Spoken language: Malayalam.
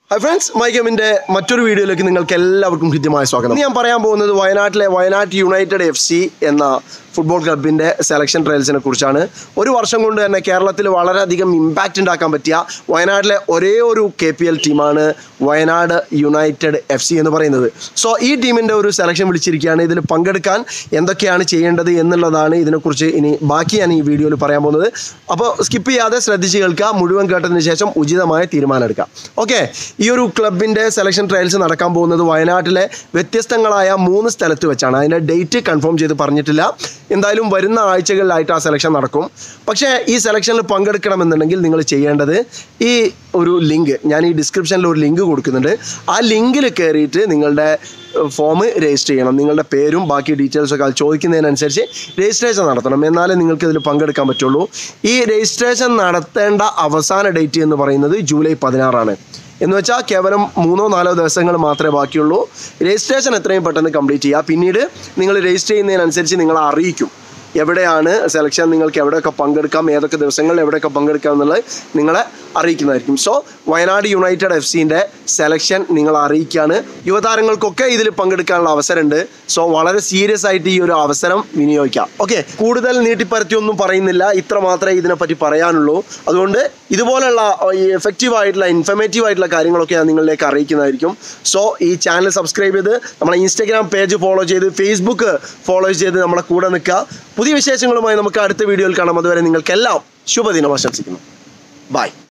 ഹൈ ഫ്രണ്ട്സ് മൈഗമിന്റെ മറ്റൊരു വീഡിയോയിലേക്ക് നിങ്ങൾക്ക് എല്ലാവർക്കും കൃത്യമായ സ്വാഗതം ഇന്ന് ഞാൻ പറയാൻ പോകുന്നത് വയനാട്ടിലെ വയനാട് യുണൈറ്റഡ് എഫ് സി എന്ന ഫുട്ബോൾ ക്ലബിന്റെ സെലക്ഷൻ ട്രയൽസിനെ കുറിച്ചാണ് ഒരു വർഷം കൊണ്ട് തന്നെ കേരളത്തിൽ വളരെയധികം ഇമ്പാക്റ്റ് ഉണ്ടാക്കാൻ പറ്റിയ വയനാട്ടിലെ ഒരേ ഒരു കെ പി എൽ ടീമാണ് വയനാട് യുണൈറ്റഡ് എഫ് സി എന്ന് പറയുന്നത് സോ ഈ ടീമിന്റെ ഒരു സെലക്ഷൻ വിളിച്ചിരിക്കുകയാണ് ഇതിൽ പങ്കെടുക്കാൻ എന്തൊക്കെയാണ് ചെയ്യേണ്ടത് എന്നുള്ളതാണ് ഇതിനെക്കുറിച്ച് ഇനി ബാക്കി ഞാൻ ഈ വീഡിയോയിൽ പറയാൻ പോകുന്നത് അപ്പോൾ സ്കിപ്പ് ചെയ്യാതെ ശ്രദ്ധിച്ച് കേൾക്കുക മുഴുവൻ കേട്ടതിന് ശേഷം ഉചിതമായ തീരുമാനം എടുക്കാം ഓക്കെ ഈ ഒരു ക്ലബിൻ്റെ സെലക്ഷൻ ട്രയൽസ് നടക്കാൻ പോകുന്നത് വയനാട്ടിലെ വ്യത്യസ്തങ്ങളായ മൂന്ന് സ്ഥലത്ത് വെച്ചാണ് അതിൻ്റെ ഡേറ്റ് കൺഫേം ചെയ്ത് പറഞ്ഞിട്ടില്ല എന്തായാലും വരുന്ന ആഴ്ചകളിലായിട്ട് ആ സെലക്ഷൻ നടക്കും പക്ഷേ ഈ സെലക്ഷനിൽ പങ്കെടുക്കണമെന്നുണ്ടെങ്കിൽ നിങ്ങൾ ചെയ്യേണ്ടത് ഈ ഒരു ലിങ്ക് ഞാൻ ഈ ഡിസ്ക്രിപ്ഷനിൽ ഒരു ലിങ്ക് കൊടുക്കുന്നുണ്ട് ആ ലിങ്കിൽ കയറിയിട്ട് നിങ്ങളുടെ ഫോം രജിസ്റ്റർ ചെയ്യണം നിങ്ങളുടെ പേരും ബാക്കി ഡീറ്റെയിൽസ് ഒക്കെ അത് ചോദിക്കുന്നതിനനുസരിച്ച് രജിസ്ട്രേഷൻ നടത്തണം എന്നാലേ നിങ്ങൾക്ക് ഇതിൽ പങ്കെടുക്കാൻ പറ്റുള്ളൂ ഈ രജിസ്ട്രേഷൻ നടത്തേണ്ട അവസാന ഡേറ്റ് എന്ന് പറയുന്നത് ജൂലൈ പതിനാറാണ് എന്ന് വെച്ചാൽ കേവലം മൂന്നോ നാലോ ദിവസങ്ങൾ മാത്രമേ ബാക്കിയുള്ളൂ രജിസ്ട്രേഷൻ എത്രയും പെട്ടെന്ന് കംപ്ലീറ്റ് ചെയ്യുക പിന്നീട് നിങ്ങൾ രജിസ്റ്റർ ചെയ്യുന്നതിനനുസരിച്ച് നിങ്ങളെ അറിയിക്കും എവിടെയാണ് സെലക്ഷൻ നിങ്ങൾക്ക് എവിടെയൊക്കെ പങ്കെടുക്കാം ഏതൊക്കെ ദിവസങ്ങളിൽ എവിടെയൊക്കെ പങ്കെടുക്കാം എന്നുള്ളത് നിങ്ങളെ അറിയിക്കുന്നതായിരിക്കും സോ വയനാട് യുണൈറ്റഡ് എഫ് സിൻ്റെ സെലക്ഷൻ നിങ്ങൾ അറിയിക്കുകയാണ് യുവതാരങ്ങൾക്കൊക്കെ ഇതിൽ പങ്കെടുക്കാനുള്ള അവസരമുണ്ട് സോ വളരെ സീരിയസ് ആയിട്ട് ഈ ഒരു അവസരം വിനിയോഗിക്കാം ഓക്കെ കൂടുതൽ നീട്ടിപ്പരത്തിയൊന്നും പറയുന്നില്ല ഇത്ര മാത്രമേ ഇതിനെപ്പറ്റി പറയാനുള്ളൂ അതുകൊണ്ട് ഇതുപോലുള്ള ഈ എഫക്റ്റീവ് ആയിട്ടുള്ള ഇൻഫർമേറ്റീവ് ആയിട്ടുള്ള കാര്യങ്ങളൊക്കെ ഞാൻ നിങ്ങളിലേക്ക് അറിയിക്കുന്നതായിരിക്കും സോ ഈ ചാനൽ സബ്സ്ക്രൈബ് ചെയ്ത് നമ്മളെ ഇൻസ്റ്റാഗ്രാം പേജ് ഫോളോ ചെയ്ത് ഫേസ്ബുക്ക് ഫോളോ ചെയ്ത് നമ്മളെ കൂടെ നിൽക്കുക പുതിയ വിശേഷങ്ങളുമായി നമുക്ക് അടുത്ത വീഡിയോയിൽ കാണാം അതുവരെ നിങ്ങൾക്കെല്ലാം ശുഭദിനം ആശംസിക്കുന്നു ബൈ